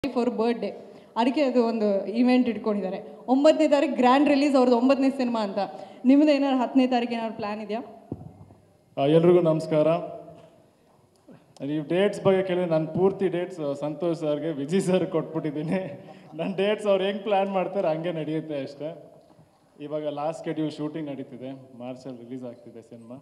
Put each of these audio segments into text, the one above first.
Wife ಅವ್ರ birthday ಅದಕ್ಕೆ ಅದು ಒಂದು ಇವೆಂಟ್ ಇಟ್ಕೊಂಡಿದ್ದಾರೆ ಒಂಬತ್ತನೇ ತಾರೀಕು ಗ್ರ್ಯಾಂಡ್ ರಿಲೀಸ್ ಅವ್ರದ್ದು ಒಂಬತ್ತನೇ ಸಿನಿಮಾ ಅಂತ ನಿಮ್ಮದು ಏನಾದ್ರು ಹತ್ತನೇ ತಾರೀಕು ಏನಾದ್ರು ಪ್ಲ್ಯಾನ್ ಇದೆಯಾ ಆ, ಎಲ್ರಿಗೂ ನಮಸ್ಕಾರ ನೀವು ಡೇಟ್ಸ್ ಬಗ್ಗೆ ಕೇಳಿದ್ರೆ ನಾನು ಪೂರ್ತಿ ಡೇಟ್ಸ್ ಸಂತೋಷ್ ಸರ್ಗೆ ವಿಜಯ್ ಸರ್ ಕೊಟ್ಬಿಟ್ಟಿದ್ದೀನಿ ನನ್ನ ಡೇಟ್ಸ್ ಅವ್ರು ಹೆಂಗೆ ಪ್ಲ್ಯಾನ್ ಮಾಡ್ತಾರೆ ಹಂಗೆ ನಡೆಯುತ್ತೆ ಅಷ್ಟೇ ಇವಾಗ ಲಾಸ್ಟ್ ಶೆಡ್ಯೂಲ್ ಶೂಟಿಂಗ್ ನಡೀತಿದೆ ಮಾರ್ಚಲ್ಲಿ ರಿಲೀಸ್ ಆಗ್ತಿದೆ ಸಿನಿಮಾ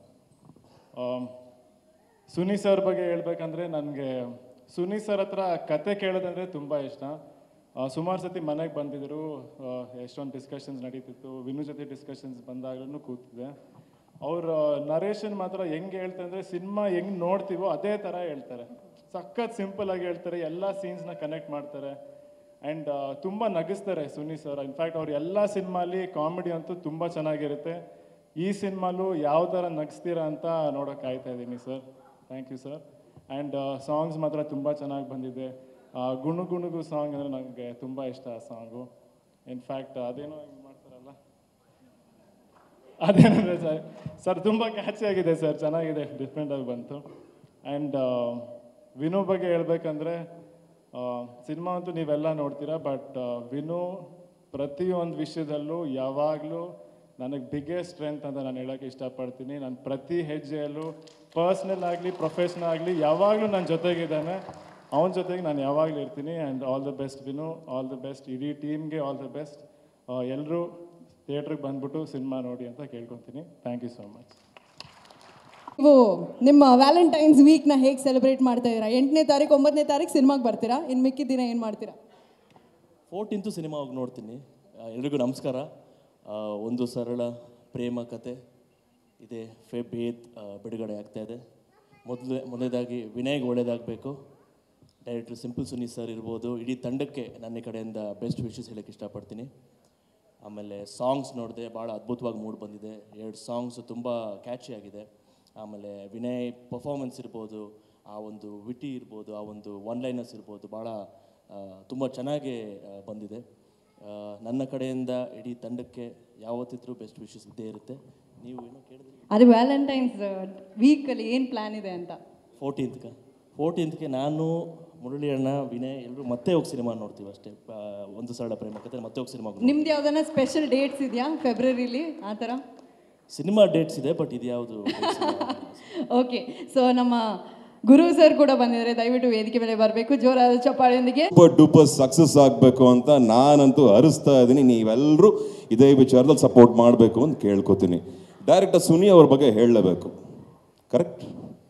ಸುನಿ ಸರ್ ಬಗ್ಗೆ ಹೇಳ್ಬೇಕಂದ್ರೆ ನನಗೆ ಸುನಿ ಸರ್ ಹತ್ರ ಕತೆ ಕೇಳೋದಂದ್ರೆ ತುಂಬ ಇಷ್ಟ ಸುಮಾರು ಸತಿ ಮನೆಗೆ ಬಂದಿದ್ದರು ಎಷ್ಟೊಂದು ಡಿಸ್ಕಷನ್ಸ್ ನಡೀತಿತ್ತು ವಿನು ಜೊತೆ ಡಿಸ್ಕಷನ್ಸ್ ಬಂದಾಗ್ಲೂ ಕೂತಿದ್ದೆ ಅವ್ರ ನರೇಷನ್ ಮಾತ್ರ ಹೆಂಗೆ ಹೇಳ್ತಾರೆ ಅಂದರೆ ಸಿನಿಮಾ ಹೆಂಗೆ ನೋಡ್ತೀವೋ ಅದೇ ಥರ ಹೇಳ್ತಾರೆ ಸಖತ್ ಸಿಂಪಲ್ ಆಗಿ ಹೇಳ್ತಾರೆ ಎಲ್ಲ ಸೀನ್ಸ್ನ ಕನೆಕ್ಟ್ ಮಾಡ್ತಾರೆ ಆ್ಯಂಡ್ ತುಂಬ ನಗಿಸ್ತಾರೆ ಸುನಿ ಸರ್ ಇನ್ಫ್ಯಾಕ್ಟ್ ಅವ್ರು ಎಲ್ಲ ಸಿನಿಮಾಲಿ ಕಾಮಿಡಿ ಅಂತೂ ತುಂಬ ಚೆನ್ನಾಗಿರುತ್ತೆ ಈ ಸಿನಿಮಾಲು ಯಾವ ಥರ ನಗಿಸ್ತೀರಾ ಅಂತ ನೋಡೋಕೆ ಕಾಯ್ತಾ ಇದ್ದೀನಿ sir thank you sir and songs ಮಾತ್ರ ತುಂಬ ಚೆನ್ನಾಗಿ ಬಂದಿದೆ ಆ, ಗುಣು ಗುಣುಗು ಸಾಂಗ್ ಅಂದರೆ ನನಗೆ ತುಂಬ ಇಷ್ಟ ಆ ಸಾಂಗು ಇನ್ಫ್ಯಾಕ್ಟ್ ಅದೇನೋ ಹಿಂಗೆ ಮಾಡ್ತಾರಲ್ಲ ಅದೇನಂದರೆ ಸರ್ ಸರ್ ತುಂಬ ಕ್ಯಾಚಿ ಆಗಿದೆ ಸರ್ ಚೆನ್ನಾಗಿದೆ ಡಿಫ್ರೆಂಟಾಗಿ ಬಂತು ಆ್ಯಂಡ್ ವಿನು ಬಗ್ಗೆ ಹೇಳ್ಬೇಕಂದ್ರೆ ಸಿನಿಮಾ ಅಂತೂ ನೀವೆಲ್ಲ ನೋಡ್ತೀರಾ ಬಟ್ ವಿನು ಪ್ರತಿಯೊಂದು ವಿಷಯದಲ್ಲೂ ಯಾವಾಗಲೂ ನನಗೆ ಬಿಗ್ಗೆಸ್ಟ್ ಸ್ಟ್ರೆಂತ್ ಅಂತ ನಾನು ಹೇಳೋಕ್ಕೆ ಇಷ್ಟಪಡ್ತೀನಿ ನಾನು ಪ್ರತಿ ಹೆಜ್ಜೆಯಲ್ಲೂ ಪರ್ಸ್ನಲ್ ಆಗಲಿ ಪ್ರೊಫೆಷ್ನಲ್ ಆಗಲಿ ಯಾವಾಗಲೂ ನನ್ನ ಜೊತೆಗಿದ್ದಾನೆ ಅವನ ಜೊತೆಗೆ ನಾನು ಯಾವಾಗಲೂ ಇರ್ತೀನಿ and all the best Vinu all the best ಇಡೀ ಟೀಮ್ಗೆ ಆಲ್ ದ ಬೆಸ್ಟ್ ಎಲ್ಲರೂ ಥಿಯೇಟ್ರಿಗೆ ಬಂದ್ಬಿಟ್ಟು ಸಿನಿಮಾ ನೋಡಿ ಅಂತ ಕೇಳ್ಕೊತೀನಿ ಥ್ಯಾಂಕ್ ಯು ಸೋ ಮಚ್ ನೀವು ನಿಮ್ಮ ವ್ಯಾಲೆಂಟೈನ್ಸ್ ವೀಕ್ನ ಹೇಗೆ ಸೆಲೆಬ್ರೇಟ್ ಮಾಡ್ತಾ ಇದ್ದೀರಾ ಎಂಟನೇ ತಾರೀಕು ಒಂಬತ್ತನೇ ತಾರೀಕು ಸಿನಿಮಾಗೆ ಬರ್ತೀರಾ ಇನ್ನು ಮಿಕ್ಕಿದ ದಿನ ಏನು ಮಾಡ್ತೀರಾ ಫೋರ್ಟೀನ್ತು ಸಿನಿಮಾ ಹೋಗಿ ನೋಡ್ತೀನಿ ಆ, ಎಲ್ರಿಗೂ ನಮಸ್ಕಾರ ಆ, ಒಂದು ಸರಳ ಪ್ರೇಮ ಕತೆ ಇದೆ ಫೆಬ್ ಏತ್ ಬಿಡುಗಡೆ ಆಗ್ತಾ ಇದೆ ಮೊದಲು ಮೊದಲನೇದಾಗಿ ವಿನಯ್ಗೆ ಒಳ್ಳೇದಾಗಬೇಕು ಡೈರೆಕ್ಟರ್ ಸಿಂಪಲ್ ಸುನಿ ಸರ್ ಇರ್ಬೋದು ಇಡೀ ತಂಡಕ್ಕೆ ನನ್ನ ಕಡೆಯಿಂದ ಬೆಸ್ಟ್ ವಿಶಸ್ ಹೇಳಕ್ಕೆ ಇಷ್ಟಪಡ್ತೀನಿ ಆಮೇಲೆ ಸಾಂಗ್ಸ್ ನೋಡಿದೆ ಭಾಳ ಅದ್ಭುತವಾಗಿ ಮೂಡ್ ಬಂದಿದೆ ಎರಡು ಸಾಂಗ್ಸು ತುಂಬ ಕ್ಯಾಚಿ ಆಗಿದೆ ಆಮೇಲೆ ವಿನಯ್ ಪರ್ಫಾರ್ಮೆನ್ಸ್ ಇರ್ಬೋದು ಆ ಒಂದು ವಿಟಿ ಇರ್ಬೋದು ಆ ಒಂದು ಒನ್ ಲೈನರ್ಸ್ ಇರ್ಬೋದು ಭಾಳ ತುಂಬ ಚೆನ್ನಾಗಿ ಆ, ಬಂದಿದೆ ಆ, ನನ್ನ ಕಡೆಯಿಂದ ಇಡೀ ತಂಡಕ್ಕೆ ಯಾವತ್ತಿದ್ರೂ ಬೆಸ್ಟ್ ವಿಶಸ್ ಇದ್ದೇ ಇರುತ್ತೆ ನೀವು ಏನೋ ಕೇಳಿದ್ರಿ ಅದು ವ್ಯಾಲೆಂಟೈನ್ಸ್ ವೀಕಲ್ಲಿ ಏನು ಪ್ಲ್ಯಾನ್ ಇದೆ ಅಂತ ಫೋರ್ಟೀನ್ತ್ಗೆ ಫೋರ್ಟೀನ್ತ್ಗೆ ನಾನು ಮುರಳಿ ಅಣ್ಣ ವಿನಯ್ ಎಲ್ಲರೂ ಮತ್ತೆ ಹೋಗಿ ಸಿನಿಮಾ ನೋಡ್ತೀವಿ ಅಷ್ಟೇ ಆ, ಒಂದು ಸರಳ ಪ್ರೇಮ ಕತೆ ಮತ್ತೆ ಹೋಗಿ ಸಿನಿಮಾ ನಿಮ್ದು ಯಾವ್ದಾನ ಸ್ಪೆಷಲ್ ಡೇಟ್ಸ್ ಇದೆಯಾ ಫೆಬ್ರವರಿಲಿ ಆ ಥರ ಸಿನಿಮಾ ಡೇಟ್ಸ್ ಇದೆ ಬಟ್ ಇದು ಯಾವುದು ಓಕೆ ಸೊ ನಮ್ಮ ಗುರು ಸರ್ ಕೂಡ ಬಂದಿದ್ದಾರೆ ದಯವಿಟ್ಟು ವೇದಿಕೆ ಮೇಲೆ ಬರಬೇಕು ಜೋರಾದ ಚಪ್ಪಾಳೆಯೊಂದಿಗೆ ಸೂಪರ್ ಡೂಪರ್ ಸಕ್ಸಸ್ ಆಗಬೇಕು ಅಂತ ನಾನಂತೂ ಹರಿಸ್ತಾ ಇದ್ದೀನಿ ನೀವೆಲ್ಲರೂ ಇದೇ ವಿಚಾರದಲ್ಲಿ ಸಪೋರ್ಟ್ ಮಾಡಬೇಕು ಅಂತ ಕೇಳ್ಕೊತೀನಿ ಡೈರೆಕ್ಟರ್ ಸುನಿ ಅವ್ರ ಬಗ್ಗೆ ಹೇಳಲೇಬೇಕು ಕರೆಕ್ಟ್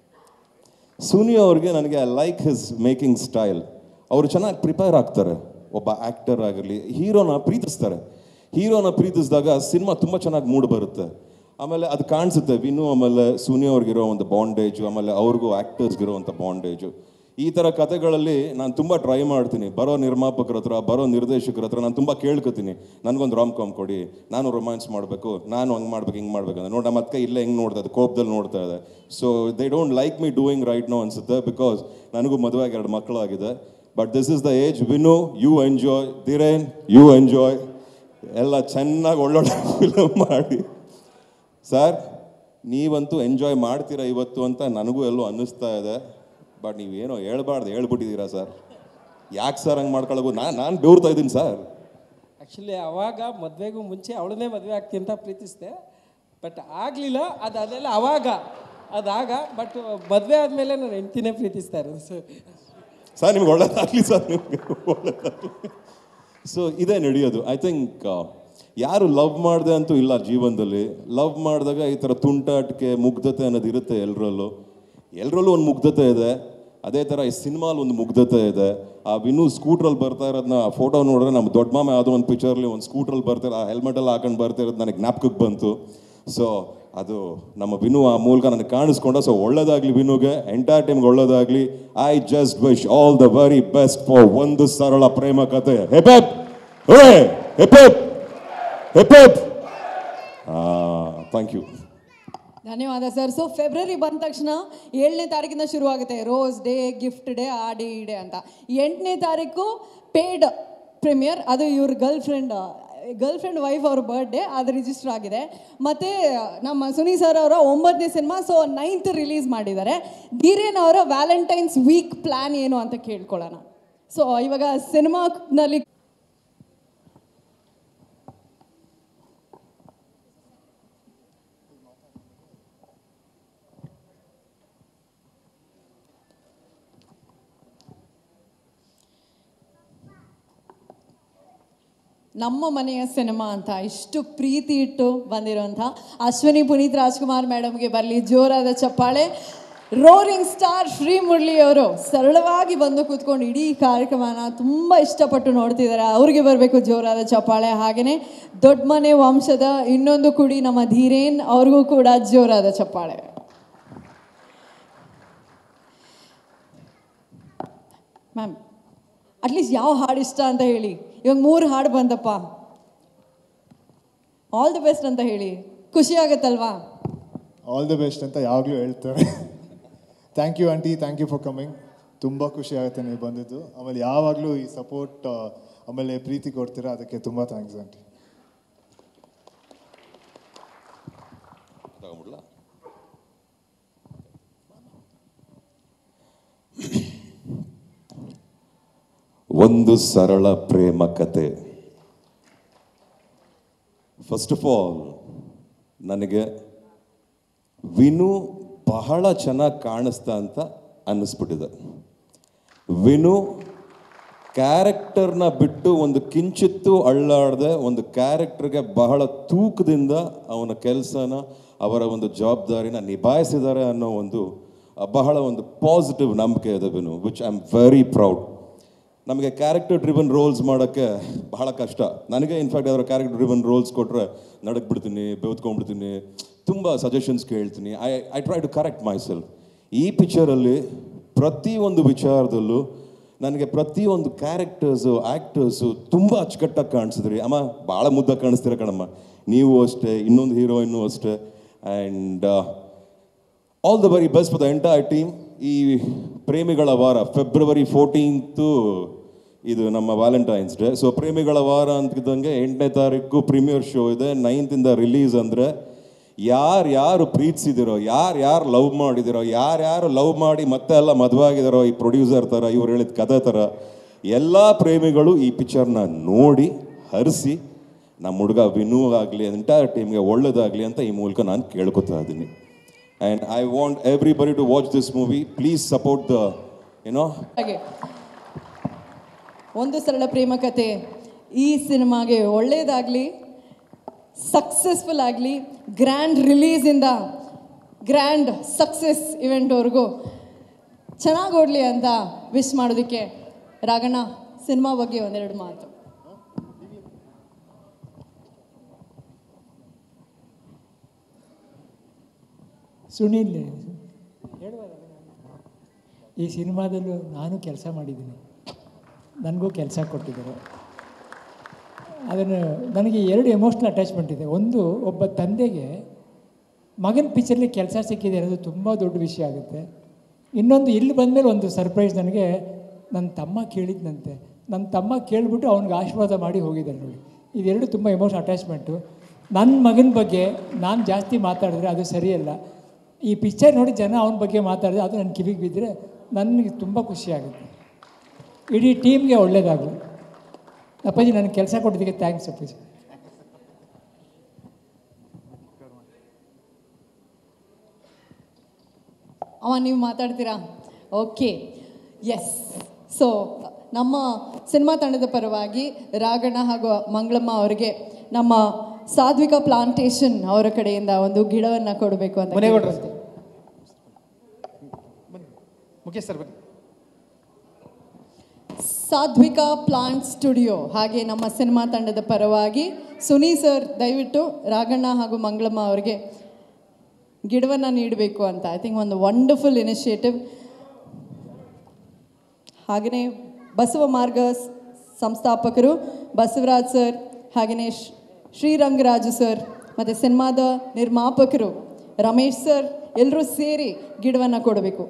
ಸುನಿ ಅವ್ರಿಗೆ ನನಗೆ I like his making style ಅವರು ಚೆನ್ನಾಗಿ ಪ್ರಿಪೇರ್ ಆಗ್ತಾರೆ ಒಬ್ಬ ಆ್ಯಕ್ಟರ್ ಆಗಿರಲಿ ಹೀರೋನ ಪ್ರೀತಿಸ್ತಾರೆ ಹೀರೋನ ಪ್ರೀತಿಸಿದಾಗ ಸಿನಿಮಾ ತುಂಬ ಚೆನ್ನಾಗಿ ಮೂಡ್ ಬರುತ್ತೆ ಆಮೇಲೆ ಅದು ಕಾಣಿಸುತ್ತೆ ವಿನು ಆಮೇಲೆ ಸುನಿ ಅವ್ರಿಗಿರೋ ಒಂದು ಬಾಂಡೇಜು ಆಮೇಲೆ ಅವ್ರಿಗೂ ಆ್ಯಕ್ಟರ್ಸ್ಗಿರೋ ಅಂಥ ಬಾಂಡೇಜು ಈ ಥರ ಕತೆಗಳಲ್ಲಿ ನಾನು ತುಂಬ ಟ್ರೈ ಮಾಡ್ತೀನಿ ಬರೋ ನಿರ್ಮಾಪಕರ ಹತ್ರ ಬರೋ ನಿರ್ದೇಶಕರ ಹತ್ರ ನಾನು ತುಂಬ ಕೇಳ್ಕೊತೀನಿ ನನಗೊಂದು ರಾಮ್ ಕಾಮ್ ಕೊಡಿ ನಾನು ರೊಮ್ಯಾನ್ಸ್ ಮಾಡಬೇಕು ನಾನು ಹಂಗೆ ಮಾಡ್ಬೇಕು ಹಿಂಗೆ ಮಾಡ್ಬೇಕು ಅಂತ ನೋಡಿ ನಮ್ಮ ಅಕ್ಕ ಇಲ್ಲೇ ಹೆಂಗೆ ನೋಡ್ತಾ ಇದೆ ಕೋಪದಲ್ಲಿ ನೋಡ್ತಾ ಇದೆ so they don't like me doing right no ಅನ್ಸುತ್ತೆ ಬಿಕಾಸ್ ನನಗೂ ಮದುವೆಗೆ ಎರಡು ಮಕ್ಕಳಾಗಿದೆ but this is the age Vinu you enjoy then you enjoy ಎಲ್ಲ ಚೆನ್ನಾಗಿ ಒಳ್ಳೊಳ್ಳೆ ಫಿಲಮ್ ಮಾಡಿ ಸರ್ ನೀವಂತೂ ಎಂಜಾಯ್ ಮಾಡ್ತೀರಾ ಇವತ್ತು ಅಂತ ನನಗೂ ಎಲ್ಲೋ ಅನ್ನಿಸ್ತಾ ಇದೆ ಬಟ್ ನೀವೇನೋ ಹೇಳ್ಬಾರ್ದು ಹೇಳ್ಬಿಟ್ಟಿದ್ದೀರಾ ಸರ್ ಯಾಕೆ ಸರ್ ಹಂಗೆ ಮಾಡ್ಕೊಳ್ಳೋದು ನಾನು ನಾನು ಬೆವ್ರ್ತಾ ಇದ್ದೀನಿ ಸರ್ ಆ್ಯಕ್ಚುಲಿ ಅವಾಗ ಮದುವೆಗೂ ಮುಂಚೆ ಅವಳನ್ನೇ ಮದುವೆ ಆಗ್ತೀನಿ ಅಂತ ಪ್ರೀತಿಸಿದೆ ಬಟ್ ಆಗಲಿಲ್ಲ ಅದು ಅದೆಲ್ಲ ಅವಾಗ ಅದಾಗ ಬಟ್ ಮದುವೆ ಆದಮೇಲೆ ನಾನು ಹೆಂಡ್ತಿನೇ ಪ್ರೀತಿಸ್ತಾ ಇರೋದು ಸರ್ ಸರ್ ನಿಮ್ಗೆ ಒಳ್ಳೇದಾಗಲಿ ಸರ್ ನಿಮಗೆ ಒಳ್ಳೇದಾಗಲಿ ಸೊ ಇದೇ ನಡೆಯೋದು ಐ ಥಿಂಕ್ ಯಾರು ಲವ್ ಮಾಡಿದೆ ಅಂತೂ ಇಲ್ಲ ಜೀವನದಲ್ಲಿ ಲವ್ ಮಾಡಿದಾಗ ಈ ಥರ ತುಂಟಾಟಿಕೆ ಮುಗ್ಧತೆ ಅನ್ನೋದು ಇರುತ್ತೆ ಎಲ್ಲರಲ್ಲೂ ಎಲ್ಲರಲ್ಲೂ ಒಂದು ಮುಗ್ಧತೆ ಇದೆ ಅದೇ ಥರ ಈ ಸಿನಿಮಾಲ್ ಒಂದು ಮುಗ್ಧತೆ ಇದೆ ಆ ವಿನು ಸ್ಕೂಟ್ರಲ್ಲಿ ಬರ್ತಾ ಇರೋದನ್ನ ಫೋಟೋ ನೋಡಿದ್ರೆ ನಮ್ಮ ದೊಡ್ಡ ಮಾಮ ಯಾವುದೋ ಒಂದು ಪಿಕ್ಚರ್ಲಿ ಒಂದು ಸ್ಕೂಟ್ರಲ್ಲಿ ಬರ್ತಾರೆ ಆ ಹೆಲ್ಮೆಟಲ್ಲಿ ಹಾಕೊಂಡು ಬರ್ತಾ ಇರೋದು ನನಗೆ ಜ್ಞಾಪಕಕ್ಕೆ ಬಂತು ಸೊ ಅದು ನಮ್ಮ ವಿನು ಆ ಮೂಲಕ ನನಗೆ ಕಾಣಿಸ್ಕೊಂಡ ಸೊ ಒಳ್ಳೇದಾಗ್ಲಿ ವಿನುಗೆ ಎಂಟೈರ್ ಟೈಮ್ಗೆ ಒಳ್ಳೇದಾಗ್ಲಿ I just wish all the very best for ಒಂದು ಸರಳ ಪ್ರೇಮ ಕತೆ ಹೆಪೆಪ್ ಹೆಪೆಪ್ ಹೆಪೆಪ್ ಥ್ಯಾಂಕ್ ಯು ಧನ್ಯವಾದ ಸರ್ ಸೊ ಫೆಬ್ರವರಿ ಬಂದ ತಕ್ಷಣ ಏಳನೇ ತಾರೀಕಿಂದ ಶುರು ಆಗುತ್ತೆ ರೋಸ್ ಡೇ ಗಿಫ್ಟ್ ಡೇ ಆ ಡೇ ಈ ಡೇ ಅಂತ ಎಂಟನೇ ತಾರೀಕು ಪೇಡ್ ಪ್ರೀಮಿಯರ್ ಅದು ಇವ್ರ girlfriend girlfriend wife ಅವ್ರ ಬರ್ಡೇ ಅದು ರಿಜಿಸ್ಟರ್ ಆಗಿದೆ ಮತ್ತು ನಮ್ಮ ಸುನಿ ಸರ್ ಅವರ ಒಂಬತ್ತನೇ ಸಿನಿಮಾ ಸೊ ನೈನ್ತ್ ರಿಲೀಸ್ ಮಾಡಿದ್ದಾರೆ ಧೀರೇನ್ ಅವರ ವ್ಯಾಲೆಂಟೈನ್ಸ್ ವೀಕ್ ಪ್ಲ್ಯಾನ್ ಏನು ಅಂತ ಕೇಳ್ಕೊಳ್ಳೋಣ ಸೊ ಇವಾಗ ಸಿನಿಮಾನಲ್ಲಿ ನಮ್ಮ ಮನೆಯ ಸಿನಿಮಾ ಅಂತ ಇಷ್ಟು ಪ್ರೀತಿ ಇಟ್ಟು ಬಂದಿರುವಂಥ ಅಶ್ವಿನಿ ಪುನೀತ್ ರಾಜ್ಕುಮಾರ್ ಮೇಡಮ್ಗೆ ಬರಲಿ ಜೋರಾದ ಚಪ್ಪಾಳೆ ರೋರಿಂಗ್ ಸ್ಟಾರ್ ಶ್ರೀ ಮುರಳಿ ಅವರು ಸರಳವಾಗಿ ಬಂದು ಕೂತ್ಕೊಂಡು ಇಡೀ ಕಾರ್ಯಕ್ರಮನ ತುಂಬ ಇಷ್ಟಪಟ್ಟು ನೋಡ್ತಿದ್ದಾರೆ ಅವ್ರಿಗೆ ಬರಬೇಕು ಜೋರಾದ ಚಪ್ಪಾಳೆ ಹಾಗೆಯೇ ದೊಡ್ಡ ಮನೆ ವಂಶದ ಇನ್ನೊಂದು ಕುಡಿ ನಮ್ಮ ಧೀರೇನ್ ಅವ್ರಿಗೂ ಕೂಡ ಜೋರಾದ ಚಪ್ಪಾಳೆ ಮ್ಯಾಮ್ ಅಟ್ಲೀಸ್ಟ್ ಯಾವ ಹಾಡು ಇಷ್ಟ ಅಂತ ಹೇಳಿ ಇವಾಗ ಮೂರು ಹಾಡು ಬಂದಪ್ಪ ಆಲ್ ದಿ ಬೆಸ್ಟ್ ಅಂತ ಹೇಳಿ ಖುಷಿ ಆಗುತ್ತಲ್ವಾ ಆಲ್ ದಿ ಬೆಸ್ಟ್ ಅಂತ ಯಾವಾಗಲೂ ಹೇಳ್ತಾರೆ thank you aunty thank you for coming ತುಂಬ ಖುಷಿ ಆಗುತ್ತೆ ನೀವು ಬಂದಿದ್ದು ಆಮೇಲೆ ಯಾವಾಗಲೂ ಈ ಸಪೋರ್ಟ್ ಆಮೇಲೆ ಪ್ರೀತಿ ಕೊಡ್ತೀರಾ ಅದಕ್ಕೆ ತುಂಬ ಥ್ಯಾಂಕ್ಸ್ ಆಂಟಿ ತಗೊಂಬಿಡ್ಲಾ ಒಂದು ಸರಳ ಪ್ರೇಮ ಕತೆ ಫಸ್ಟ್ ಆಫ್ ಆಲ್ ನನಗೆ ವಿನು ಬಹಳ ಚೆನ್ನಾಗಿ ಕಾಣಿಸ್ತಾ ಅಂತ ಅನ್ನಿಸ್ಬಿಟ್ಟಿದೆ ವಿನು ಕ್ಯಾರೆಕ್ಟರ್ನ ಬಿಟ್ಟು ಒಂದು ಕಿಂಚಿತ್ತು ಅಳ್ಳಾಡದೆ ಒಂದು ಕ್ಯಾರೆಕ್ಟರ್ಗೆ ಬಹಳ ತೂಕದಿಂದ ಅವನ ಕೆಲಸನ ಅವರ ಒಂದು ಜವಾಬ್ದಾರಿನ ನಿಭಾಯಿಸಿದ್ದಾರೆ ಅನ್ನೋ ಒಂದು ಆ, ಬಹಳ ಒಂದು ಪಾಸಿಟಿವ್ ನಂಬಿಕೆ ಇದೆ Vinu which I am very proud ನಮಗೆ ಕ್ಯಾರೆಕ್ಟರ್ ಡ್ರಿವನ್ ರೋಲ್ಸ್ ಮಾಡೋಕ್ಕೆ ಬಹಳ ಕಷ್ಟ ನನಗೆ ಇನ್ಫ್ಯಾಕ್ಟ್ ಅದರ ಕ್ಯಾರೆಕ್ಟರ್ ಡ್ರಿವನ್ ರೋಲ್ಸ್ ಕೊಟ್ಟರೆ ನಡಕ್ಬಿಡ್ತೀನಿ ಬೆವ್ತ್ಕೊಂಡ್ಬಿಡ್ತೀನಿ ತುಂಬ ಸಜೆಷನ್ಸ್ ಕೇಳ್ತೀನಿ I I try to correct myself ಈ ಪಿಕ್ಚರಲ್ಲಿ ಪ್ರತಿಯೊಂದು ವಿಚಾರದಲ್ಲೂ ನನಗೆ ಪ್ರತಿಯೊಂದು ಕ್ಯಾರೆಕ್ಟರ್ಸು ಆ್ಯಕ್ಟರ್ಸು ತುಂಬ ಅಚ್ಚುಕಟ್ಟಾಗಿ ಕಾಣಿಸಿದ್ರಿ ಅಮ್ಮ ಭಾಳ ಮುದ್ದಾಗಿ ಕಾಣಿಸ್ತೀರ ಕಣಮ್ಮ ನೀವು ಅಷ್ಟೇ ಇನ್ನೊಂದು ಹೀರೋಯಿನ್ನು ಅಷ್ಟೇ and all the very best for the entire team ಈ ಪ್ರೇಮಿಗಳ ವಾರ ಫೆಬ್ರವರಿ ಫೋರ್ಟೀನ್ತು ಇದು ನಮ್ಮ ವ್ಯಾಲೆಂಟೈನ್ಸ್ ಡೇ ಸೊ ಪ್ರೇಮಿಗಳ ವಾರ ಅಂತಿದ್ದಂಗೆ ಎಂಟನೇ ತಾರೀಕು ಪ್ರೀಮಿಯರ್ ಶೋ ಇದೆ ನೈನ್ತಿಂದ ರಿಲೀಸ್ ಅಂದರೆ ಯಾರು ಯಾರು ಪ್ರೀತಿಸಿದಿರೋ ಯಾರು ಯಾರು ಲವ್ ಮಾಡಿದಿರೋ ಯಾರ್ಯಾರು ಲವ್ ಮಾಡಿ ಮತ್ತೆ ಎಲ್ಲ ಮದುವೆ ಆಗಿದಾರೋ ಈ ಪ್ರೊಡ್ಯೂಸರ್ ಥರ ಇವ್ರು ಹೇಳಿದ ಕಥೆ ಥರ ಎಲ್ಲ ಪ್ರೇಮಿಗಳು ಈ ಪಿಕ್ಚರ್ನ ನೋಡಿ ಹರಿಸಿ ನಮ್ಮ ಹುಡುಗ ವಿನು ಆಗಲಿ ಎಂಟೈರ್ ಟೀಮ್ಗೆ ಒಳ್ಳೇದಾಗಲಿ ಅಂತ ಈ ಮೂಲಕ ನಾನು ಕೇಳ್ಕೊತಾ ಇದ್ದೀನಿ and I want everybody to watch this movie please support the you know ಹಾಗೆ ಒಂದು ಸರಳ ಪ್ರೇಮ ಕತೆ ಈ ಸಿನಿಮಾಗೆ ಒಳ್ಳೇದಾಗಲಿ ಸಕ್ಸಸ್ಫುಲ್ ಆಗಲಿ ಗ್ರ್ಯಾಂಡ್ ರಿಲೀಸಿಂದ ಗ್ರ್ಯಾಂಡ್ ಸಕ್ಸಸ್ ಇವೆಂಟ್ವರೆಗೂ ಚೆನ್ನಾಗಿ ಓಡಲಿ ಅಂತ ವಿಶ್ ಮಾಡೋದಕ್ಕೆ ರಾಗಣ್ಣ ಸಿನಿಮಾ ಬಗ್ಗೆ ಒಂದೆರಡು ಮಾತು ಸುನೀಲ್ ಈ ಸಿನಿಮಾದಲ್ಲೂ ನಾನು ಕೆಲಸ ಮಾಡಿದ್ದೀನಿ ನನಗೂ ಕೆಲಸ ಕೊಟ್ಟಿದ್ದಾರೆ ಅದನ್ನು ನನಗೆ ಎರಡು ಎಮೋಷ್ನಲ್ ಅಟ್ಯಾಚ್ಮೆಂಟ್ ಇದೆ ಒಂದು ಒಬ್ಬ ತಂದೆಗೆ ಮಗನ ಪಿಕ್ಚರ್ಲಿ ಕೆಲಸ ಸಿಕ್ಕಿದೆ ಅನ್ನೋದು ತುಂಬ ದೊಡ್ಡ ವಿಷಯ ಆಗುತ್ತೆ ಇನ್ನೊಂದು ಇಲ್ಲಿ ಬಂದಮೇಲೆ ಒಂದು ಸರ್ಪ್ರೈಸ್ ನನಗೆ ನನ್ನ ತಮ್ಮ ಕೇಳಿದ್ನಂತೆ ನನ್ನ ತಮ್ಮ ಕೇಳಿಬಿಟ್ಟು ಅವ್ನಿಗೆ ಆಶೀರ್ವಾದ ಮಾಡಿ ಹೋಗಿದ್ದಾರೆ ನೋಡಿ ಇದೆರಡು ತುಂಬ ಎಮೋಷನ್ ಅಟ್ಯಾಚ್ಮೆಂಟು ನನ್ನ ಮಗನ ಬಗ್ಗೆ ನಾನು ಜಾಸ್ತಿ ಮಾತಾಡಿದ್ರೆ ಅದು ಸರಿಯಲ್ಲ ಈ ಪಿಕ್ಚರ್ ನೋಡಿ ಜನ ಅವನ ಬಗ್ಗೆ ಮಾತಾಡಿದ್ರೆ ಅದು ನನ್ನ ಕಿವಿಗೆ ಬಿದ್ದರೆ ನನಗೆ ತುಂಬ ಖುಷಿಯಾಗುತ್ತೆ ಇಡೀ ಟೀಮ್ಗೆ ಒಳ್ಳೆಯದಾಗಲಿ ಅಪ್ಪಾಜಿ ನನಗೆ ಕೆಲಸ ಕೊಟ್ಟಿದ್ದಕ್ಕೆ ಥ್ಯಾಂಕ್ಸ್ ಅಪ್ಪಾಜಿ ಅವ ನೀವು ಮಾತಾಡ್ತೀರಾ ಓಕೆ ಎಸ್ ಸೊ ನಮ್ಮ ಸಿನಿಮಾ ತಂಡದ ಪರವಾಗಿ ರಾಗಣ್ಣ ಹಾಗೂ ಮಂಗಳಮ್ಮ ಅವರಿಗೆ ನಮ್ಮ ಸಾತ್ವಿಕ ಪ್ಲಾಂಟೇಶನ್ ಅವರ ಕಡೆಯಿಂದ ಒಂದು ಗಿಡವನ್ನು ಕೊಡಬೇಕು ಅಂತ ಮುನೇಗೌಡ್ರು. ಕೇಳ್ಕೊಳ್ತೀನಿ. ಮುಖೇಶ್ ಸರ್ ಬನ್ನಿ ಸಾಧ್ವಿಕ ಪ್ಲಾಂಟ್ ಸ್ಟುಡಿಯೋ ಹಾಗೆ ನಮ್ಮ ಸಿನಿಮಾ ತಂಡದ ಪರವಾಗಿ ಸುನಿ ಸರ್ ದಯವಿಟ್ಟು ರಾಗಣ್ಣ ಹಾಗೂ ಮಂಗಳಮ್ಮ ಅವರಿಗೆ ಗಿಡವನ್ನು ನೀಡಬೇಕು ಅಂತ ಐ ಥಿಂಕ್ ಒಂದು ವಂಡರ್ಫುಲ್ ಇನಿಷಿಯೇಟಿವ್ ಹಾಗೆಯೇ ಬಸವ ಮಾರ್ಗ ಸ್- ಸಂಸ್ಥಾಪಕರು ಬಸವರಾಜ್ ಸರ್ ಹಾಗೆಯೇ ಶ್- ಶ್ರೀರಂಗರಾಜು ಸರ್ ಮತ್ತು ಸಿನಿಮಾದ ನಿರ್ಮಾಪಕರು ರಮೇಶ್ ಸರ್ ಎಲ್ಲರೂ ಸೇರಿ ಗಿಡವನ್ನು ಕೊಡಬೇಕು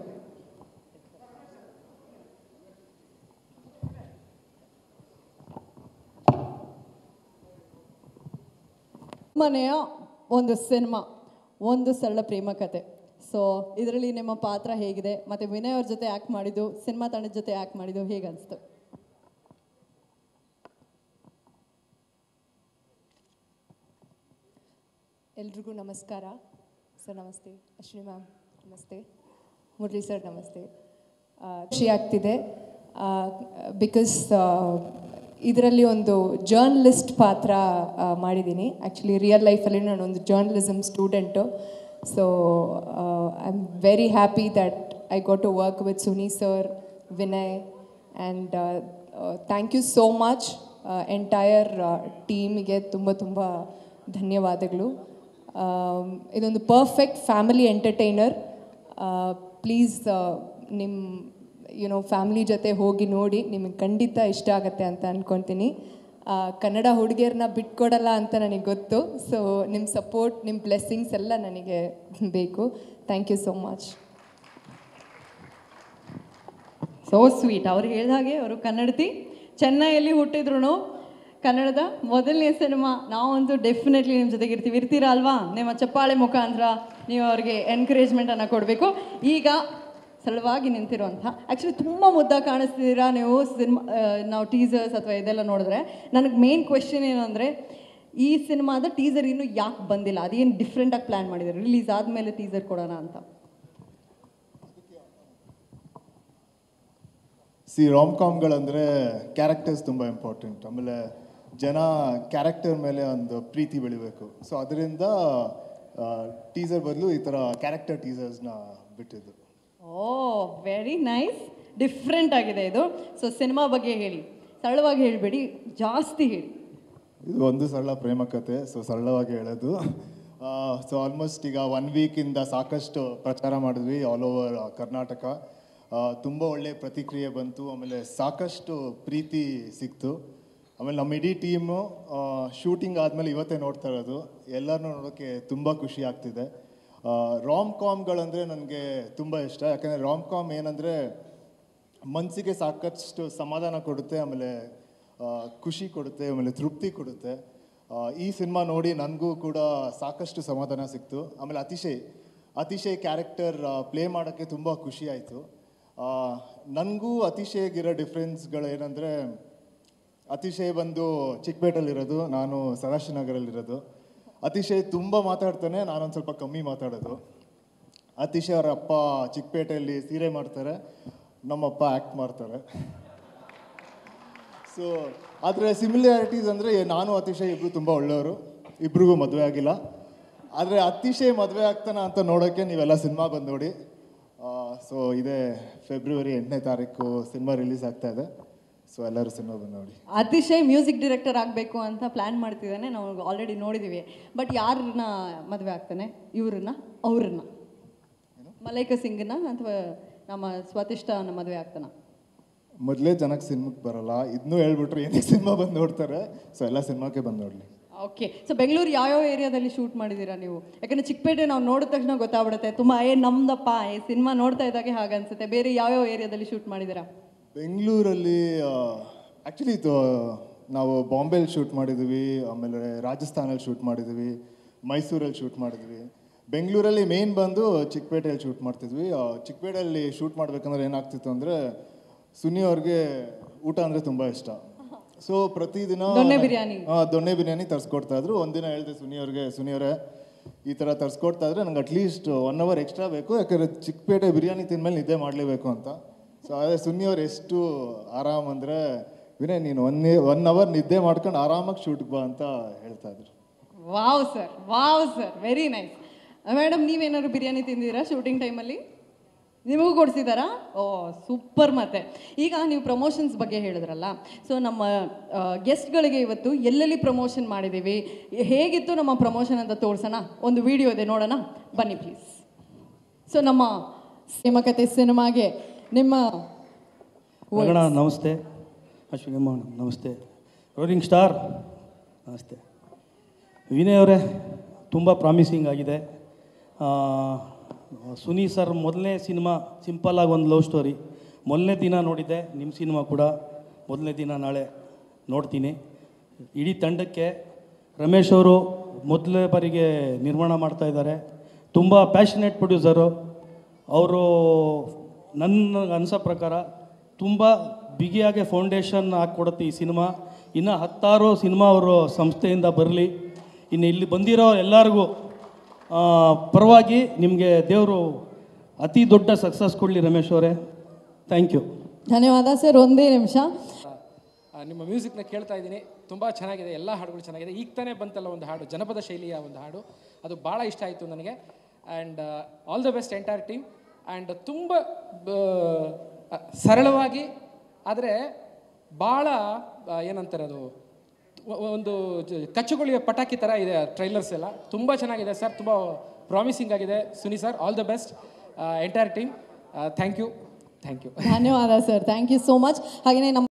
ಮನೆಯ ಒಂದು ಸಿನಿಮಾ ಒಂದು ಸರಳ ಪ್ರೇಮ ಕತೆ ಸೊ ಇದರಲ್ಲಿ ನಿಮ್ಮ ಪಾತ್ರ ಹೇಗಿದೆ ಮತ್ತು ವಿನಯ್ ಅವ್ರ ಜೊತೆ ಆ್ಯಕ್ಟ್ ಮಾಡಿದ್ದು ಸಿನಿಮಾ ತಂಡದ ಜೊತೆ ಆ್ಯಕ್ಟ್ ಮಾಡಿದ್ದು ಹೇಗೆ ಅನಿಸ್ತು ಎಲ್ರಿಗೂ ನಮಸ್ಕಾರ ಸರ್ ನಮಸ್ತೆ ಅಶ್ವಿನಿ ಮ್ಯಾಮ್ ನಮಸ್ತೆ ಮುರಳಿ ಸರ್ ನಮಸ್ತೆ ಆ, ಖುಷಿ ಆಗ್ತಿದೆ ಬಿಕಾಸ್ ಇದರಲ್ಲಿ ಒಂದು ಜರ್ನಲಿಸ್ಟ್ ಪಾತ್ರ ಆ, ಮಾಡಿದ್ದೀನಿ ಆ್ಯಕ್ಚುಲಿ ರಿಯಲ್ ಲೈಫಲ್ಲಿ ನಾನು ಒಂದು journalism student so I am very happy that I got to work with Suni sir Vinay and thank you so much entire ಟೀಮಿಗೆ ತುಂಬ ತುಂಬ ಧನ್ಯವಾದಗಳು ಆಮ್, ಇದೊಂದು ಪರ್ಫೆಕ್ಟ್ ಫ್ಯಾಮಿಲಿ ಎಂಟರ್ಟೈನರ್ ಪ್ಲೀಸ್ ನಿಮ್ಮ ಯುನೋ ಫ್ಯಾಮಿಲಿ ಜೊತೆ ಹೋಗಿ ನೋಡಿ ನಿಮಗೆ ಖಂಡಿತ ಇಷ್ಟ ಆಗುತ್ತೆ ಅಂತ ಅಂದ್ಕೊತೀನಿ ಆ, ಕನ್ನಡ ಹುಡುಗಿಯರನ್ನ ಬಿಟ್ಕೊಡಲ್ಲ ಅಂತ ನನಗೆ ಗೊತ್ತು ಸೊ ನಿಮ್ಮ ಸಪೋರ್ಟ್ ನಿಮ್ಮ ಬ್ಲೆಸ್ಸಿಂಗ್ಸ್ ಎಲ್ಲ ನನಗೆ ಬೇಕು thank you so much so sweet ಅವ್ರು ಹೇಳಿದ ಹಾಗೆ ಅವರು ಕನ್ನಡತಿ ಚೆನ್ನೈಯಲ್ಲಿ ಹುಟ್ಟಿದ್ರು ಕನ್ನಡದ ಮೊದಲನೇ ಸಿನಿಮಾ ನಾವಂತೂ ಡೆಫಿನೆಟ್ಲಿ ನಿಮ್ಮ ಜೊತೆಗೆ ಇರ್ತೀವಿ ಇರ್ತೀರಾ ಅಲ್ವಾ ನಿಮ್ಮ ಚಪ್ಪಾಳೆ ಮುಖಾಂತರ ನೀವು ಅವ್ರಿಗೆ ಎನ್ಕರೇಜ್ಮೆಂಟನ್ನು ಕೊಡಬೇಕು ಈಗ ಸರಳವಾಗಿ ನಿಂತಿರುವಂಥ ಆ್ಯಕ್ಚುಲಿ ತುಂಬ ಮುದ್ದ ಕಾಣಿಸ್ತಿದ್ದೀರಾ ನೀವು ಸಿನಿಮಾ ನಾವು ಟೀಸರ್ಸ್ ಅಥವಾ ಇದೆಲ್ಲ ನೋಡಿದ್ರೆ ನನಗೆ ಮೇನ್ ಕ್ವೆಶನ್ ಏನು ಅಂದರೆ ಈ ಸಿನಿಮಾದ ಟೀಸರ್ ಇನ್ನೂ ಯಾಕೆ ಬಂದಿಲ್ಲ ಅದೇನು ಡಿಫ್ರೆಂಟಾಗಿ ಪ್ಲ್ಯಾನ್ ಮಾಡಿದ್ದಾರೆ ರಿಲೀಸ್ ಆದಮೇಲೆ ಟೀಸರ್ ಕೊಡೋಣ ಅಂತ ಸಿ ರಾಮ್ ಕಾಮ್ಗಳಂದರೆ ಕ್ಯಾರೆಕ್ಟರ್ಸ್ ತುಂಬ ಇಂಪಾರ್ಟೆಂಟ್ ಆಮೇಲೆ ಜನ ಕ್ಯಾರೆಕ್ಟರ್ ಮೇಲೆ ಒಂದು ಪ್ರೀತಿ ಬೆಳಿಬೇಕು ಸೊ ಅದರಿಂದ ಟೀಸರ್ ಬದಲು ಈ ಥರ ಕ್ಯಾರೆಕ್ಟರ್ ಟೀಸರ್ಸ್ನ ಬಿಟ್ಟಿದ್ದು ಓ ವೆರಿ ನೈಸ್ ಡಿಫ್ರೆಂಟ್ ಆಗಿದೆ ಇದು ಸೊ ಸಿನಿಮಾ ಬಗ್ಗೆ ಹೇಳಿ ಸರಳವಾಗಿ ಹೇಳಬೇಡಿ ಜಾಸ್ತಿ ಹೇಳಿ ಇದು ಒಂದು ಸರಳ ಪ್ರೇಮ ಕಥೆ ಸೊ ಸರಳವಾಗಿ ಹೇಳೋದು ಸೊ ಆಲ್ಮೋಸ್ಟ್ ಈಗ ಒನ್ ವೀಕಿಂದ ಸಾಕಷ್ಟು ಪ್ರಚಾರ ಮಾಡಿದ್ವಿ ಆಲ್ ಓವರ್ ಕರ್ನಾಟಕ ತುಂಬ ಒಳ್ಳೆ ಪ್ರತಿಕ್ರಿಯೆ ಬಂತು ಆಮೇಲೆ ಸಾಕಷ್ಟು ಪ್ರೀತಿ ಸಿಕ್ತು ಆಮೇಲೆ ನಮ್ಮ ಇಡೀ ಟೀಮು ಶೂಟಿಂಗ್ ಆದಮೇಲೆ ಇವತ್ತೇ ನೋಡ್ತಾ ಇರೋದು ಎಲ್ಲರನ್ನೂ ನೋಡೋಕ್ಕೆ ತುಂಬ ಖುಷಿ ಆಗ್ತಿದೆ ರಾಮ್ ಕಾಮ್ಗಳಂದರೆ ನನಗೆ ತುಂಬ ಇಷ್ಟ ಯಾಕಂದರೆ ರಾಮ್ ಕಾಮ್ ಏನಂದರೆ ಮನಸ್ಸಿಗೆ ಸಾಕಷ್ಟು ಸಮಾಧಾನ ಕೊಡುತ್ತೆ ಆಮೇಲೆ ಆ, ಖುಷಿ ಕೊಡುತ್ತೆ ಆಮೇಲೆ ತೃಪ್ತಿ ಕೊಡುತ್ತೆ ಆ, ಈ ಸಿನಿಮಾ ನೋಡಿ ನನಗೂ ಕೂಡ ಸಾಕಷ್ಟು ಸಮಾಧಾನ ಸಿಕ್ತು ಆಮೇಲೆ ಅತಿಶಯ್ ಅತಿಶಯ್ ಕ್ಯಾರೆಕ್ಟರ್ ಪ್ಲೇ ಮಾಡೋಕ್ಕೆ ತುಂಬ ಖುಷಿ ಆಯಿತು ನನಗೂ ಅತಿಶಯ್ಗಿರೋ ಡಿಫ್ರೆನ್ಸ್ಗಳು ಏನಂದರೆ ಅತಿಶಯ್ ಬಂದು ಚಿಕ್ಕಪೇಟೆಲಿರೋದು ನಾನು ಸದಾಶಿವನಗರಲ್ಲಿರೋದು ಅತಿಶಯ್ ತುಂಬ ಮಾತಾಡ್ತಾನೆ ನಾನೊಂದು ಸ್ವಲ್ಪ ಕಮ್ಮಿ ಮಾತಾಡೋದು ಅತಿಶಯ್ ಅವರ ಅಪ್ಪ ಚಿಕ್ಕಪೇಟೆಯಲ್ಲಿ ಸೀರೆ ಮಾಡ್ತಾರೆ ನಮ್ಮಪ್ಪ ಆ್ಯಕ್ಟ್ ಮಾಡ್ತಾರೆ ಸೊ ಆದರೆ ಸಿಮಿಲಾರಿಟೀಸ್ ಅಂದರೆ ನಾನು ಅತಿಶಯ್ ಇಬ್ಬರು ತುಂಬ ಒಳ್ಳೆಯವರು ಇಬ್ರಿಗೂ ಮದುವೆ ಆಗಿಲ್ಲ ಆದರೆ ಅತಿಶಯ್ ಮದುವೆ ಆಗ್ತಾನ ಅಂತ ನೋಡೋಕ್ಕೆ ನೀವೆಲ್ಲ ಸಿನಿಮಾ ಬಂದು ನೋಡಿ ಸೊ ಇದೇ ಫೆಬ್ರವರಿ ಎಂಟನೇ ತಾರೀಕು ಸಿನಿಮಾ ರಿಲೀಸ್ ಆಗ್ತಾ ಇದೆ ಸೊ ಎಲ್ಲರೂ ಸಿನಿಮಾ ಬಂದು ನೋಡಿ ಅತಿಶಯ್ ಮ್ಯೂಸಿಕ್ ಡೈರೆಕ್ಟರ್ ಆಗಬೇಕು ಅಂತ ಪ್ಲ್ಯಾನ್ ಮಾಡ್ತಿದ್ದಾನೆ ನಾವು ಆಲ್ರೆಡಿ ನೋಡಿದ್ದೀವಿ ಬಟ್ ಯಾರನ್ನ ಮದುವೆ ಆಗ್ತಾನೆ ಇವ್ರನ್ನ ಅವ್ರನ್ನ ಮಲೈಕ ಸಿಂಗ್ನ ಅಥವಾ ನಮ್ಮ ಸ್ವತಿಷ್ಠನ ಮದುವೆ ಆಗ್ತಾನ ಮೊದಲೇ ಜನಕ್ಕೆ ಸಿನಿಮಾಕ್ಕೆ ಬರಲ್ಲ ಇದನ್ನೂ ಹೇಳ್ಬಿಟ್ರೆ ಏನಕ್ಕೆ ಸಿನಿಮಾ ಬಂದು ನೋಡ್ತಾರೆ ಸೊ ಎಲ್ಲ ಸಿನಿಮಾಕ್ಕೆ ಬಂದು ನೋಡಲಿ ಓಕೆ ಸೊ ಬೆಂಗಳೂರು ಯಾವ್ಯಾವ ಏರಿಯಾದಲ್ಲಿ ಶೂಟ್ ಮಾಡಿದ್ದೀರಾ ನೀವು ಯಾಕಂದ್ರೆ ಚಿಕ್ಕಪೇಟೆ ನಾವು ನೋಡಿದ ತಕ್ಷಣ ಗೊತ್ತಾಗ್ಬಿಡುತ್ತೆ ತುಂಬ ಏ ನಮ್ದಪ್ಪ ಈ ಸಿನಿಮಾ ನೋಡ್ತಾ ಇದ್ದಾಗೆ ಹಾಗನ್ಸುತ್ತೆ ಬೇರೆ ಯಾವ್ಯಾವ ಏರಿಯಾದಲ್ಲಿ ಶೂಟ್ ಮಾಡಿದ್ದೀರಾ ಬೆಂಗಳೂರಲ್ಲಿ ಆ್ಯಕ್ಚುಲಿ ಇದು ನಾವು ಬಾಂಬೆಲಿ ಶೂಟ್ ಮಾಡಿದ್ವಿ ಆಮೇಲೆ ರಾಜಸ್ಥಾನಲ್ಲಿ ಶೂಟ್ ಮಾಡಿದ್ವಿ ಮೈಸೂರಲ್ಲಿ ಶೂಟ್ ಮಾಡಿದ್ವಿ ಬೆಂಗಳೂರಲ್ಲಿ ಮೇನ್ ಬಂದು ಚಿಕ್ಕಪೇಟೆಯಲ್ಲಿ ಶೂಟ್ ಮಾಡ್ತಿದ್ವಿ ಆ, ಚಿಕ್ಕಪೇಟೆಯಲ್ಲಿ ಶೂಟ್ ಮಾಡ್ಬೇಕಂದ್ರೆ ಏನಾಗ್ತಿತ್ತು ಅಂದರೆ ಸುನಿ ಅವ್ರಿಗೆ ಊಟ ಅಂದರೆ ತುಂಬ ಇಷ್ಟ ಸೊ ಪ್ರತಿದಿನ ದೊಣ್ಣೆ ಬಿರಿಯಾನಿ. ಆ, ದೊಣ್ಣೆ ಬಿರಿಯಾನಿ ತರಿಸ್ಕೊಡ್ತಾ ಇದ್ರು ಒಂದಿನ ಹೇಳಿದೆ ಸುನಿ ಅವ್ರಿಗೆ ಸುನಿ ಅವರೇ ಈ ಥರ ತರಿಸ್ಕೊಡ್ತಾ ಇದ್ರೆ ನಂಗೆ ಅಟ್ಲೀಸ್ಟ್ ಒನ್ ಅವರ್ ಎಕ್ಸ್ಟ್ರಾ ಬೇಕು ಯಾಕಂದರೆ ಚಿಕ್ಕಪೇಟೆ ಬಿರಿಯಾನಿ ತಿಂದ್ಮೇಲೆ ನಿದ್ದೆ ಮಾಡಲೇಬೇಕು ಅಂತ ಸೊ ಅದೇ ಸುನಿ ಅವ್ರು ಎಷ್ಟು ಆರಾಮ್ ಅಂದರೆ ವಿನಯ್ ನೀನು ಒನ್ ಒನ್ ಅವರ್ ನಿದ್ದೆ ಮಾಡ್ಕೊಂಡು ಆರಾಮಾಗಿ ಶೂಟ್ಗೆ ಬಾ ಅಂತ ಹೇಳ್ತಾ ಇದ್ರು wow sir wow sir very nice madam ನೀವೇನಾದ್ರು ಬಿರಿಯಾನಿ ತಿಂದಿದ್ದೀರಾ ಶೂಟಿಂಗ್ ಟೈಮಲ್ಲಿ ನಿಮಗೂ ಕೊಡಿಸಿದಾರಾ ಓ ಸೂಪರ್ ಮತ್ತೆ ಈಗ ನೀವು ಪ್ರಮೋಷನ್ಸ್ ಬಗ್ಗೆ ಹೇಳಿದ್ರಲ್ಲ ಸೊ ನಮ್ಮ ಗೆಸ್ಟ್ಗಳಿಗೆ ಇವತ್ತು ಎಲ್ಲೆಲ್ಲಿ ಪ್ರಮೋಷನ್ ಮಾಡಿದ್ದೀವಿ ಹೇಗಿತ್ತು ನಮ್ಮ ಪ್ರಮೋಷನ್ ಅಂತ ತೋರ್ಸೋಣ ಒಂದು ವಿಡಿಯೋ ಇದೆ ನೋಡೋಣ ಬನ್ನಿ ಪ್ಲೀಸ್ ಸೊ ನಮ್ಮ ಸಿನಿಮಾಕತೆ ಸಿನಿಮಾಗೆ ನಿಮ್ಮ ರಗಣ ನಮಸ್ತೆ ಅಶ್ವಿನಮ್ಮ ನಮಸ್ತೆ ರೋಲಿಂಗ್ ಸ್ಟಾರ್ ನಮಸ್ತೆ ವಿನಯ್ ಅವರೇ ತುಂಬ ಪ್ರಾಮಿಸಿಂಗ್ ಆಗಿದೆ ಆ, ಸುನಿ ಸರ್ ಮೊದಲನೇ ಸಿನಿಮಾ ಸಿಂಪಲ್ಲಾಗಿ ಒಂದು ಲವ್ ಸ್ಟೋರಿ ಮೊದಲನೇ ದಿನ ನೋಡಿದ್ದೆ ನಿಮ್ಮ ಸಿನಿಮಾ ಕೂಡ ಮೊದಲನೇ ದಿನ ನಾಳೆ ನೋಡ್ತೀನಿ ಇಡೀ ತಂಡಕ್ಕೆ ರಮೇಶ್ ಅವರು ಮೊದಲನೇ ಬಾರಿಗೆ ನಿರ್ಮಾಣ ಮಾಡ್ತಾ ಇದ್ದಾರೆ ತುಂಬ ಪ್ಯಾಷನೇಟ್ ಪ್ರೊಡ್ಯೂಸರು ಅವರು ನನ್ನ ಅನಿಸೋ ಪ್ರಕಾರ ತುಂಬ ಬಿಗಿಯಾಗಿ ಫೌಂಡೇಶನ್ ಹಾಕ್ಕೊಡುತ್ತೆ ಈ ಸಿನಿಮಾ ಇನ್ನು ಹತ್ತಾರು ಸಿನಿಮಾ ಅವರು ಸಂಸ್ಥೆಯಿಂದ ಬರಲಿ ಇನ್ನು ಇಲ್ಲಿ ಬಂದಿರೋ ಎಲ್ಲರಿಗೂ ಆ, ಪರವಾಗಿ ನಿಮಗೆ ದೇವರು ಅತಿ ದೊಡ್ಡ ಸಕ್ಸಸ್ ಕೊಡಲಿ ರಮೇಶ್ ಅವರೇ ಥ್ಯಾಂಕ್ ಯು ಧನ್ಯವಾದ ಸರ್ ಒಂದೇ ನಿಮಿಷ ಆ, ನಿಮ್ಮ ಮ್ಯೂಸಿಕ್ನ ಕೇಳ್ತಾ ಇದ್ದೀನಿ ತುಂಬ ಚೆನ್ನಾಗಿದೆ ಎಲ್ಲ ಹಾಡುಗಳು ಚೆನ್ನಾಗಿದೆ ಈಗ ತಾನೇ ಬಂತಲ್ಲ ಒಂದು ಹಾಡು ಜನಪದ ಶೈಲಿಯ ಒಂದು ಹಾಡು ಅದು ಭಾಳ ಇಷ್ಟ ಆಯಿತು ನನಗೆ and all the best entire team and ತುಂಬ ಆ, ಸರಳವಾಗಿ ಆದರೆ ಭಾಳ ಆ, ಏನಂತಾರೆ ಅದು ಒ- ಒಂದು ಜ- ಕಚ್ಚುಗುಳಿಯ ಪಟಾಕಿ ಥರ ಇದೆ ಟ್ರೈಲರ್ಸ್ ಎಲ್ಲ ತುಂಬ ಚೆನ್ನಾಗಿದೆ ಸರ್ ತುಂಬ ಪ್ರಾಮಿಸಿಂಗ್ ಆಗಿದೆ Suni sir all the best entire team thank you thank you ಧನ್ಯವಾದ sir thank you so much ಹಾಗೆಯೇ ನಮ್ಮ